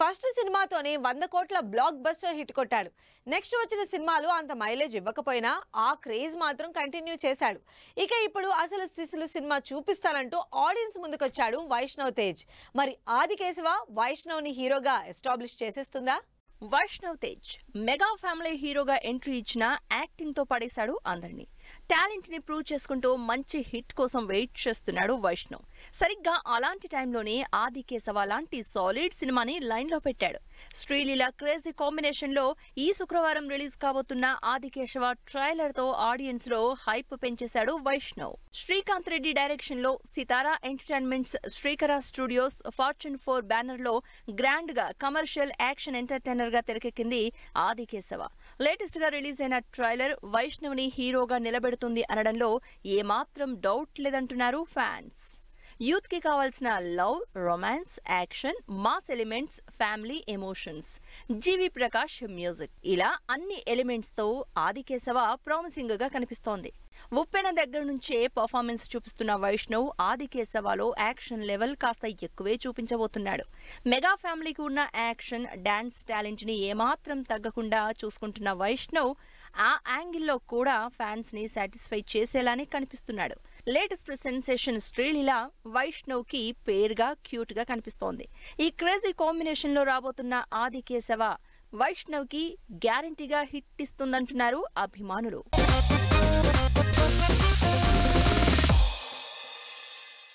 first సినిమాతోనే వంద కోట్ల బ్లాక్ బస్టర్ హిట్ కొట్టాడు నెక్స్ట్ వచ్చిన సినిమాలు అంత మైలేజ్ ఇవ్వకపోయినా ఆ క్రేజ్ మాత్రం కంటిన్యూ చేశాడు ఇక ఇప్పుడు అసలు సిసులు సినిమా చూపిస్తానంటూ ఆడియన్స్ ముందుకొచ్చాడు వైష్ణవ్ తేజ్ మరి ఆది కేశవ వైష్ణవ్ని హీరోగా ఎస్టాబ్లిష్ చేసేస్తుందా వైష్ణవ్ తేజ్ మెగా ఫ్యామిలీ హీరోగా ఎంట్రీ ఇచ్చిన యాక్టింగ్ తో పడేశాడు అందరినీ టాలెంట్ ని ప్రూవ్ చేసుకుంటూ మంచి హిట్ కోసం వెయిట్ చేస్తున్నాడు వైష్ణవ్ సరిగ్గా అలాంటి టైంలోనే ఆది కేశవ లాంటి సాలిడ్ సినిమాని లైన్ లో పెట్టాడు శ్రీలీల క్రేజీ కాంబినేషన్ లో ఈ శుక్రవారం రిలీజ్ కాబోతున్న ఆది కేశవ ట్రైలర్ తో ఆడియన్స్ లో హైప్ పెంచేశాడు వైష్ణవ్ శ్రీకాంత్ రెడ్డి డైరెక్షన్ లో Sithara entertainments Srikara studios fortune four banner లో గ్రాండ్ గా కమర్షియల్ యాక్షన్ ఎంటర్టైనర్ గా తెరకెక్కింది ఆది కేశవ లేటెస్ట్ గా రిలీజ్ అయిన ట్రైలర్ వైష్ణవ్ ని హీరోగా నిలబెడుతుంది అనడంలో ఏమాత్రం డౌట్ లేదంటున్నారు ఫ్యాన్స్ యూత్ కి కావాల్సిన love romance action mass elements family emotions GV Prakash music ఇలా అన్ని ఎలిమెంట్స్ తో ఆదికేశవ ప్రామిసింగ్ గా కనిపిస్తోంది ఉప్పెన దగ్గర నుంచే పర్ఫార్మెన్స్ చూపిస్తున్న వైష్ణవ్ ఆదికేశవలో యాక్షన్ లెవెల్ కాస్త ఎక్కువే చూపించబోతున్నాడు మెగా ఫ్యామిలీకి ఉన్న యాక్షన్ డాన్స్ టాలెంట్ ని ఏమాత్రం తగ్గకుండా చూసుకుంటున్న వైష్ణవ్ ఆ యాంగిల్లో కూడా ఫ్యాన్స్ ని సాటిస్ఫై చేసేలానే కనిపిస్తున్నాడు లేటెస్ట్ సెన్సేషన్ శ్రీలీల వైష్ణవ్ కి పేరుగా క్యూట్ గా కనిపిస్తోంది ఈ క్రేజీ కాంబినేషన్ లో రాబోతున్న ఆది కేశవ వైష్ణవ్ కి గ్యారంటీగా హిట్ ఇస్తుందంటున్నారు అభిమానులు